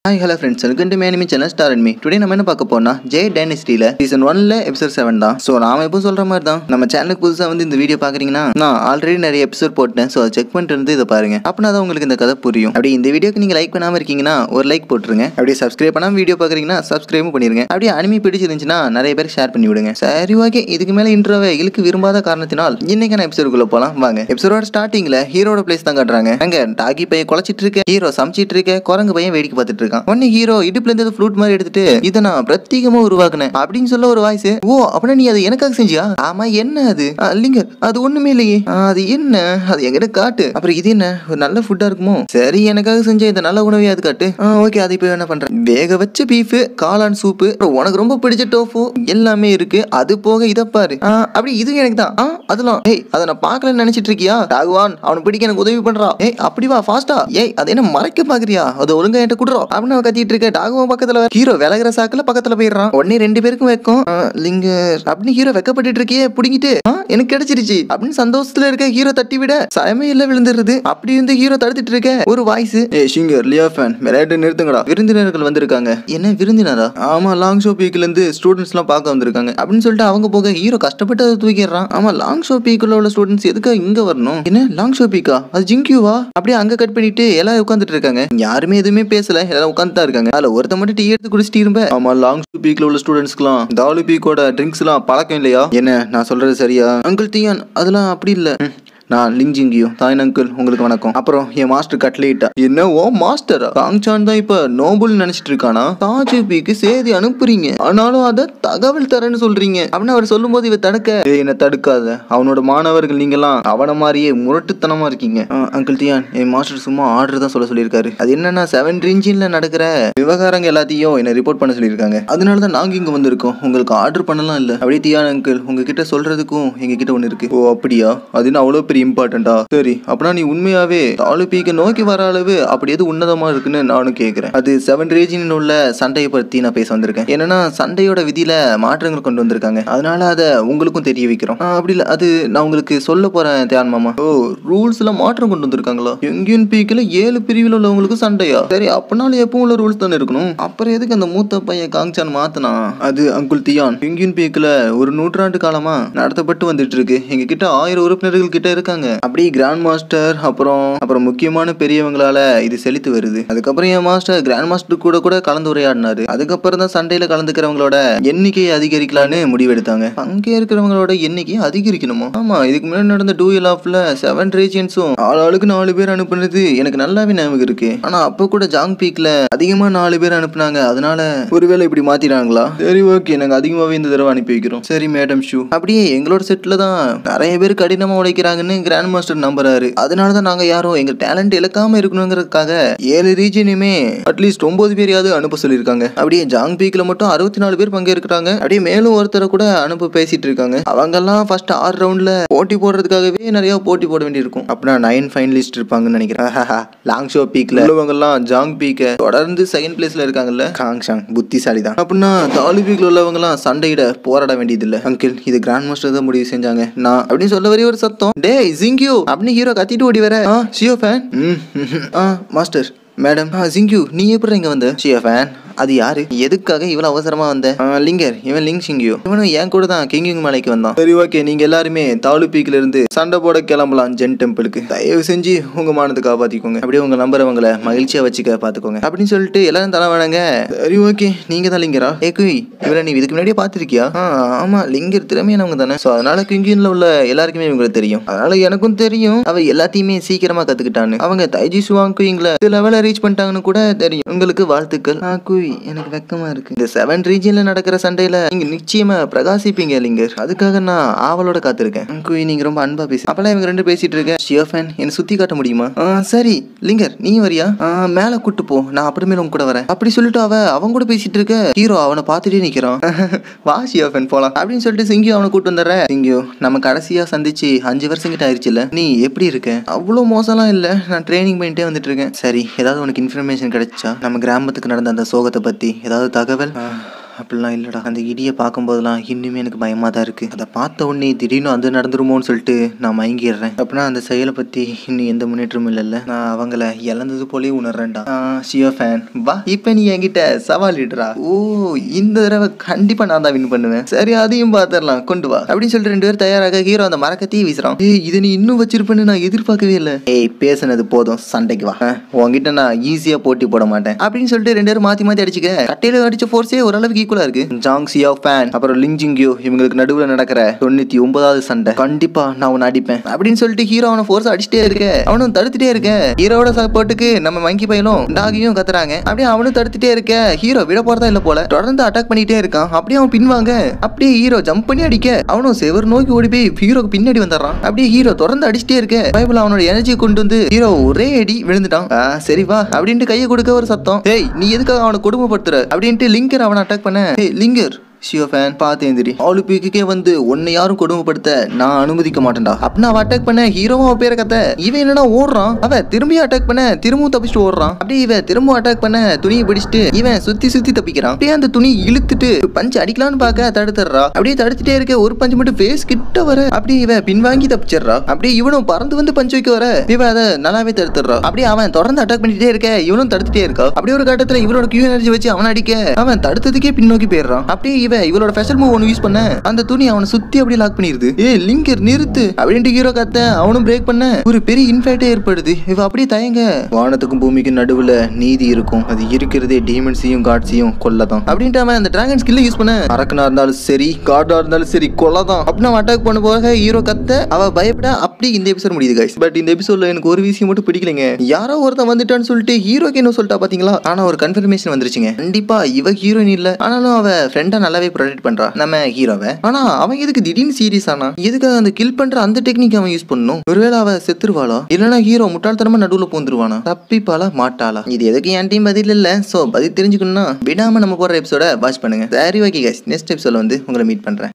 Hi hello friends welcome to மேனிமி channel star and me today நம்ம என்ன பார்க்க போனா ஜே டைனஸ்டியில் சீசன் ஒன்ல எபிசோட் செவன் தான் ஸோ நாம எப்போ சொல்ற மாதிரி தான் நம்ம சேனலுக்கு புதுசாக வந்து இந்த வீடியோ பார்க்குறீங்கன்னா நான் ஆல்ரெடி நிறைய எபிசோட் போட்டேன் ஸோ அதை செக் பண்ணிட்டு இருந்து இதை பாருங்க அப்படின்னா தான் உங்களுக்கு இந்த கதை புரியும் அப்படி இந்த வீடியோக்கு நீங்கள் லைக் பண்ணாமல் இருக்கீங்கன்னா ஒரு லைக் போட்டுருங்க அப்படியே சப்ஸ்கிரைப் பண்ணாமல் வீடியோ பார்க்குறீங்கன்னா சப்ஸ்கிரைபும் பண்ணிருங்க அப்படியே அனிமி பிடிச்சிருந்துச்சுன்னா நிறைய பேர் ஷேர் பண்ணி விடுங்க சரி ஓகே இதுக்கு மேலே இன்ட்ரோவை இழுக்கு விரும்பாத காரணத்தினால் இன்னைக்கான எபிசோடுக்குள்ள போகலாம் வாங்க எபிசோடோட ஸ்டார்டிங்ல ஹீரோட பிளேஸ் தான் காட்டுறாங்க அங்க டாகி பையன் குழச்சிட்டு இருக்க ஹீரோ சமைச்சிட்டு இருக்க குரங்கு பையன் வேடிக்கை பார்த்துட்டு இருக்கான் உடனே ஹீரோ இடுப்புல இருந்து ஃப்ளூட் மாதிரி எடுத்துட்டு இதை நான் பிரத்யேகமா உருவாக்குனேன் அப்படின்னு சொல்ல ஒரு வாய்ஸ் ஓ அப்படின்னா நீ அதை எனக்காக செஞ்சியா ஆமா என்ன அது "ஆ, இல்லைங்க அது ஒண்ணுமே இல்லையே "ஆ, அது என்ன அது என்கிட்ட காட்டு அப்புறம் இது என்ன ஒரு நல்ல ஃபுட்டா இருக்குமோ சரி எனக்காக செஞ்ச இந்த நல்ல உணவே அது காட்டு ஓகே அது இப்போ என்ன பண்றேன் வேக வச்ச பீஃப் காளான் சூப்பு அப்புறம் உனக்கு ரொம்ப பிடிச்ச டோஃபு எல்லாமே இருக்கு அது போக இதை பாரு "ஆ, அப்படி இது எனக்கு தான் ஆ அதெல்லாம் ஏய் அதை நான் பார்க்கலன்னு நினைச்சிட்டு இருக்கியா ராகுவான் அவனை பிடிக்க எனக்கு உதவி பண்றா ஏய் அப்படி வா ஃபாஸ்டா ஏய் அதை என்ன மறைக்க பாக்குறியா அது ஒழுங்கா என்கிட்ட குடுறோம் அப்படின்னு அவன் கத்திட்டு இருக்க டாகுவன் பக்கத்துல ஹீரோ விலகுற சாக்குல பக்கத்துல போயிடுறான் உடனே ரெண்டு பேருக்கும் வைக்கும் "ஆ, லிங்கர் அப்படின்னு ஹீரோ வெக்கப்பட்டு இருக்கியே புடிங்கிட்டு "ஆ, எனக்கு கிடைச்சிருச்சு அப்படின்னு சந்தோஷத்துல இருக்க ஹீரோ தட்டி விட சமையல்ல விழுந்துருது அப்படி இருந்து ஹீரோ தடுத்துட்டு இருக்க ஒரு voice a singer Leo Fan விளையாட்டு நிறுத்துங்கடா விருந்தினர்கள் வந்திருக்காங்க என்ன விருந்தினரா ஆமா லாங் ஷோ பீக்ல இருந்து ஸ்டூடெண்ட்ஸ் எல்லாம் பார்க்க வந்திருக்காங்க அப்படின்னு சொல்லிட்டு அவங்க போக ஹீரோ கஷ்டப்பட்டு அதை தூக்கிடுறான் ஆமா லாங் ஷோ பீக்குள்ள உள்ள ஸ்டூடெண்ட்ஸ் எதுக்காக இங்க வரணும் என்ன லாங் ஷோ பீக்கா அது ஜிங்கியூவா அப்படியே அங்க கட் பண்ணிட்டு எல்லாரும் உட்காந்துட்டு இருக்காங்க யாருமே எதுவுமே பேசல எல்லாரும் உட்காந்து தான் இருக்காங்க அதுல ஒருத்த மட்டும் டீ எடுத்து குடிச்சிட்டு இரும்ப ஆமா லாங் ஷோ பீக்ல உள்ள ஸ்டூடெண்ட்ஸ்க்குலாம் தாலு பீக்கோட ட்ரிங்க்ஸ் எல்லாம் பழக்கம் இல்லையா என்ன நான் சொல்றது சரியா அங்கிள் தியான் அதெல்லாம் அப்படி இல்ல ம். நான் லிங்ஜிங்கியும் தாயின் அங்கிள் உங்களுக்கு வணக்கம் அப்புறம் என் மாஸ்டர் கட்லேட்டா என்ன ஓ மாஸ்டரா காங்சான் தான் இப்ப நோபுல் நினைச்சிட்டு இருக்கானா தாஜுபிக்கு செய்தி அனுப்புறீங்க ஆனாலும் அதை தகவல் தரேன்னு சொல்றீங்க அப்படின்னு அவர் சொல்லும்போது இவ தடுக்க "ஏய், என்ன தடுக்காத அவனோட மாணவர்கள் நீங்களாம் அவன மாதிரியே முரட்டுத்தனமா இருக்கீங்க "ஆ, அங்கிள் தியான் என் மாஸ்டர் சும்மா ஆர்டர் தான் சொல்ல சொல்லியிருக்காரு அது என்னன்னா செவன் ரீஞ்சின்ல நடக்கிற விவகாரங்க எல்லாத்தையும் என்ன ரிப்போர்ட் பண்ண சொல்லியிருக்காங்க அதனால தான் நாங்க இங்க வந்திருக்கோம் உங்களுக்கு ஆர்டர் பண்ணலாம் இல்ல அப்படியே தியான் அங்கிள் உங்ககிட்ட சொல்றதுக்கும் எங்க கிட்ட ஒண்ணு இருக்கு ஓ அப்படியா அது என்ன அவ்வளவு பெரிய இம்பார்ட்டண்டா சரி அப்படின்னா நீ உண்மையாவே தாலுபீக்க நோக்கி வர அளவு அப்படி எது உன்னதமா இருக்குன்னு நானும் கேக்குறேன் அது செவன் ரீஜின் உள்ள சண்டையை பத்தி நான் பேச வந்திருக்கேன் என்னன்னா சண்டையோட விதியில மாற்றங்கள் கொண்டு வந்திருக்காங்க அதனால அதை உங்களுக்கும் தெரிய வைக்கிறோம் ஆ, அப்படி இல்ல அது நான் உங்களுக்கு சொல்ல போறேன் தியான் மாமா ஓ ரூல்ஸ்ல மாற்றம் கொண்டு வந்திருக்காங்களா எங்கேயும் பீக்கில் ஏழு பிரிவில் உள்ளவங்களுக்கு சண்டையா சரி அப்பனாலும் எப்பவும் உள்ள ரூல்ஸ் தானே இருக்கணும் அப்புறம் எதுக்கு அந்த மூத்த பையன் காங்சான் மாத்தனா அது அங்குல் தியான் எங்கேயும் பீக்கில் ஒரு நூற்றாண்டு காலமா நடத்தப்பட்டு வந்துட்டு இருக்கு எங்க கிட்ட ஆயிரம் உறுப்பினர்கள் கிட்ட இருக்காங்க அப்படியே கிராண்ட் மாஸ்டர் அப்புறம் அப்புறம் முக்கியமான பெரியவங்களால இது செலுத்து வருது அதுக்கப்புறம் என் மாஸ்டர் கிராண்ட் மாஸ்டர் கூட கூட கலந்து உரையாடினாரு அதுக்கப்புறம் தான் சண்டையில கலந்துக்கிறவங்களோட எண்ணிக்கையை அதிகரிக்கலான்னு முடிவெடுத்தாங்க பங்கேற்கிறவங்களோட எண்ணிக்கையை அதிகரிக்கணுமா ஆமா இதுக்கு முன்னாடி நடந்த டூயல் ஆஃப்ல செவன் ரீஜியன்ஸும் ஆளாளுக்கு நாலு பேர் அனுப்புனது எனக்கு நல்லாவே ஞாபகம் இருக்கு ஆனா அப்ப கூட ஜாங் பீக்ல அதிகமா நாலு பேர் அனுப்புனாங்க அதனால ஒருவேளை இப்படி மாத்திட்டாங்களா சரி ஓகே நாங்க அதிகமாவே இந்த தடவை அனுப்பி வைக்கிறோம் சரி மேடம் ஷூ அப்படியே எங்களோட செட்ல தான் நிறைய பேர் கடினமா உழைக்கிறாங்கன்னு கிராண்ட் மாஸ்டர் நம்புறாரு அதனால தான் நாங்க யாரும் எங்க டேலண்ட் இழக்காம இருக்கணுங்கிறதுக்காக ஏழு ரீஜனுமே அட்லீஸ்ட் ஒன்பது பேரையாவது அனுப்ப சொல்லியிருக்காங்க அப்படியே ஜாங் பீக்ல மட்டும் அறுபத்தி நாலு பேர் பங்கேற்கிறாங்க அப்படியே மேலும் ஒருத்தரை கூட அனுப்ப பேசிட்டு இருக்காங்க அவங்கெல்லாம் ஃபர்ஸ்ட் ஆறு ரவுண்ட்ல போட்டி போடுறதுக்காகவே நிறைய போட்டி போட வேண்டியிருக்கும் அப்படின்னா நைன் ஃபைனலிஸ்ட் இருப்பாங்கன்னு நினைக்கிறேன் லாங் ஷோ பீக்ல உள்ளவங்கெல்லாம் ஜாங் பீக்க தொடர்ந்து செகண்ட் பிளேஸ்ல இருக்காங்கல்ல காங்ஷாங் புத்திசாலி தான் அப்படின்னா தாலி பீக்ல உள்ளவங்கலாம் சண்டையிட போராட வேண்டியதில்லை அங்கிள் இது கிராண்ட் மாஸ்டர் தான் முடிவு செஞ்சாங்க நான் அப்படின்னு சொல்ல வரைய ஒரு சத்தம் டே ஜிங்கியூ அப்படின்னு ஹீரோ கத்திட்டு ஓடி வர ஆ ஷியோ ஃபேன் ம் ஆ மாஸ்டர் மேடம் ஆ ஜிங்கியூ நீ எப்படி இங்க வந்த ஷியோ ஃபேன் அது யாரு எதுக்காக இவ்வளவு அவசரமா வந்த ஆ, லிங்கர் இவன் லிங் சிங்கியோ இவனும் என் கூட தான் கிங்கிங் மலைக்கு வந்தான் சரி ஓகே நீங்க எல்லாருமே தாலு பீக்ல இருந்து சண்டை போட கிளம்பலாம் ஜென் டெம்பிளுக்கு தயவு செஞ்சு உங்க மானத்தை காப்பாத்திக்கோங்க அப்படியே உங்க நம்பர் அவங்கள மகிழ்ச்சியா வச்சுக்க பாத்துக்கோங்க அப்படின்னு சொல்லிட்டு எல்லாரும் தலை வேணாங்க சரி ஓகே நீங்க தான் லிங்கரா ஏ குய் இவரை நீ இதுக்கு முன்னாடியே பாத்திருக்கியா ஆ ஆமா லிங்கர் திறமையானவங்க தானே ஸோ அதனால கிங்கின்ல உள்ள எல்லாருக்குமே இவங்களுக்கு தெரியும் அதனால எனக்கும் தெரியும் அவ எல்லாத்தையுமே சீக்கிரமா கத்துக்கிட்டான்னு அவங்க தைஜி சுவாங் குயிங்ல லெவல ரீச் பண்ணிட்டாங்கன்னு கூட தெரியும் உங்களுக்கு வாழ்த்துக்கள் ஆ குய் எனக்கு வெக்கமா இருக்கு இந்த செவன் ரீஜன்ல நடக்கிற சண்டையில நீங்க நிச்சயமா பிரகாசிப்பீங்க லிங்கர் அதுக்காக நான் ஆவலோட காத்திருக்கேன் ம், குய் நீங்க ரொம்ப அன்பா பேசி அப்பெல்லாம் இவங்க ரெண்டு பேசிட்டு இருக்க ஷியோஃபேன் என்ன சுத்தி காட்ட முடியுமா ஆ, சரி லிங்கர் நீ வரியா ஆ, மேல கூட்டு போ நான் அப்புறமேல உங்க கூட வரேன் அப்படி சொல்லிட்டு அவ அவங்க கூட பேசிட்டு இருக்க ஹீரோ அவனை பார்த்துட்டே நிக்கிறான் வா ஷியோஃபேன் போலாம் அப்படின்னு சொல்லிட்டு சிங்கியோ அவனை கூட்டு வந்துடுற சிங்கியோ நம்ம கடைசியா சந்திச்சு அஞ்சு வருஷம் கிட்ட ஆயிடுச்சுல நீ எப்படி இருக்க அவ்வளோ மோசம்லாம் இல்ல நான் ட்ரைனிங் பண்ணிட்டே வந்துட்டு இருக்கேன் சரி ஏதாவது உனக்கு இன்ஃபர்மேஷன் கிடைச்சா நம்ம கிராமத்துக்கு நடந்த அந்த சோகத்தை பத்தி ஏதாவது தகவல் ஆ, அப்படிலாம் இல்லடா அந்த இடியை பார்க்கும்போதெல்லாம் இன்னுமே எனக்கு பயமா தான் இருக்கு அதை பார்த்த உடனே திடீர்னு அது நடந்துருமோன்னு சொல்லிட்டு நான் மயங்கிடுறேன் அப்படின்னா அந்த செயலை பத்தி இன்னும் எந்த முன்னேற்றமும் இல்லைல்ல நான் அவங்கள இழந்தது போலே உணர்றேன்டா ஷியோ ஃபேன் வா இப்போ நீ என்கிட்ட சவால் இடுறா ஓ இந்த தடவை கண்டிப்பா நான் தான் வின் பண்ணுவேன் சரி அதையும் பார்த்துடலாம் கொண்டு வா அப்படின்னு சொல்லிட்டு ரெண்டு பேரும் தயாராக ஹீரோ அந்த மரக்கத்தையும் வீசுறான் ஏய் இதை நீ இன்னும் வச்சிருப்பேன்னு நான் எதிர்பார்க்கவே இல்லை ஏய் பேசுனது போதும் சண்டைக்கு வா அஹ், உன்கிட்ட நான் ஈஸியா போட்டி போட மாட்டேன் அப்படின்னு சொல்லிட்டு ரெண்டு பேரும் மாத்தி மாத்தி அடிச்சுக்க கட்டையில அடிச்ச ஃபோர்ஸே ஓரளவுக்கு ஈக்குவலா இருக்கு ஜாங் சியோ ஃபேன் அப்புறம் லிங் ஜிங்யூ இவங்களுக்கு நடுவுல நடக்கிற தொண்ணூத்தி ஒன்பதாவது சண்டை கண்டிப்பா நான் உன்னை அடிப்பேன் அப்படின்னு சொல்லிட்டு ஹீரோ அவனை ஃபோர்ஸ் அடிச்சிட்டே இருக்க அவனும் தடுத்துட்டே இருக்க ஹீரோட சப்போர்ட்டுக்கு நம்ம மங்கி பையலும் டாகியும் கத்துறாங்க அப்படியே அவனும் தடுத்துட்டே இருக்க ஹீரோ விட போறதா இல்ல போல தொடர்ந்து அட்டாக் பண்ணிட்டே இருக்கான் அப்படியே அவன் பின்வாங்க அப்படியே ஹீரோ ஜம்ப் பண்ணி அடிக்க அவனும் செவர் நோக்கி ஓடி போய் ஹீரோக்கு பின்னாடி வந்துடுறான் அப்படியே ஹீரோ தொடர்ந்து அடிச்சிட்டே இருக்க பைபிள் அவனோட எனர்ஜியை கொண்டு வந்து ஹீரோ ஒரே அடி விழுந்துட்டான் ஆ, சரி வா அப்படின்ட்டு கையை கொடுக்க ஒரு சத்தம் ஏய் நீ எதுக்காக அவனை கொடுமைப்படுத்துற அப்படின்ட்டு லிங்கர் அவனை அட்டாக் பண்ண ஏய் லிங்கர் ஷியோ ஃபேன் பார்த்து எந்திரி ஆலிம்பிக்கே வந்து உன்னை யாரும் கொடுமைப்படுத்த நான் அனுமதிக்க மாட்டேன்டா அப்படின்னு அவன் அட்டாக் பண்ண ஹீரோவும் அவன் பேரை கத்த இவன் என்னன்னா ஓடுறான் அவன் திரும்பியும் அட்டாக் பண்ண திரும்பவும் தப்பிச்சுட்டு ஓடுறான் அப்படியே இவன் திரும்பவும் அட்டாக் பண்ண துணியை பிடிச்சிட்டு இவன் சுத்தி சுத்தி தப்பிக்கிறான் அப்படியே அந்த துணி இழுத்துட்டு பஞ்சு அடிக்கலாம்னு பார்க்க தடுத்துடுறா அப்படியே தடுத்துட்டே இருக்க ஒரு பஞ்சு மட்டும் ஃபேஸ் கிட்ட வர அப்படியே இவன் பின்வாங்கி தப்பிச்சிடுறா அப்படியே இவனும் பறந்து வந்து பஞ்சு வைக்க வர இவன் அதை நல்லாவே தடுத்துடுறா அப்படியே அவன் தொடர்ந்து அட்டாக் பண்ணிட்டே இருக்க இவனும் தடுத்துட்டே இருக்கா அப்படியே ஒரு கட்டத்துல இவனோட கியூ எனர்ஜி வச்சு அவன் அடிக்க அவன் தடுத்ததுக்கே பின்னோக்கி போயிடுறான் அப்படியே இவன் இவளோட ஸ்பெஷல் மூவ் ஒன்று யூஸ் பண்ண அந்த துணி அவனை சுத்தி அப்படியே லாக் பண்ணிருது ஏ லிங்கர் நிறுத்து அப்படின்ட்டு ஹீரோ கத்த அவனும் பிரேக் பண்ண ஒரு பெரிய இன்ஃபேக்டே ஏற்படுது இவ அப்படியே தயங்க வானத்துக்கும் பூமிக்கும் நடுவுல நீதி இருக்கும் அது இருக்கிறதே டீமன்ஸையும் காட்ஸையும் கொல்லதான் அப்படின்ட்டு அவன் அந்த டிராகன் ஸ்கில்ல யூஸ் பண்ண அரக்கனா இருந்தாலும் சரி கார்டா இருந்தாலும் சரி கொல்லதான் அப்படின்னு அவன் அட்டாக் பண்ண போக ஹீரோ கத்த அவ பயப்பட அப்படி இந்த எபிசோட் முடியுது guys பட் இந்த எபிசோட்ல எனக்கு ஒரு விஷயம் மட்டும் பிடிக்கலைங்க யாரோ ஒருத்தன் வந்துட்டான்னு சொல்லிட்டு ஹீரோக்கு என்ன சொல்லிட்டா பாத்தீங்களா ஆனா ஒரு கன்ஃபர்மேஷன் வந்துருச்சுங்க கண்டிப்பா இவ ஹீரோயின் இல்ல ஆனாலும் அவ ஃப்ரெண்டா நல்லாவே ப்ரொடெக்ட் பண்றா நம்ம ஹீரோவை ஆனா அவன் எதுக்கு திடீர்னு சீரியஸ் ஆனா எதுக்காக அந்த கில் பண்ற அந்த டெக்னிக் அவன் யூஸ் பண்ணணும் ஒருவேளை அவ செத்துருவாளா இல்லனா ஹீரோ முட்டாள்தனமா நடுவுல பூந்துருவானா தப்பிப்பாளா மாட்டாளா இது எதுக்கு என் டீம் பதில் இல்ல சோ பதில் தெரிஞ்சுக்கணும்னா விடாம நம்ம போற எபிசோட வாட்ச் பண்ணுங்க சரி ஓகே கைஸ் நெக்ஸ்ட் எபிசோட வந்து உங்களை மீட் பண்றேன்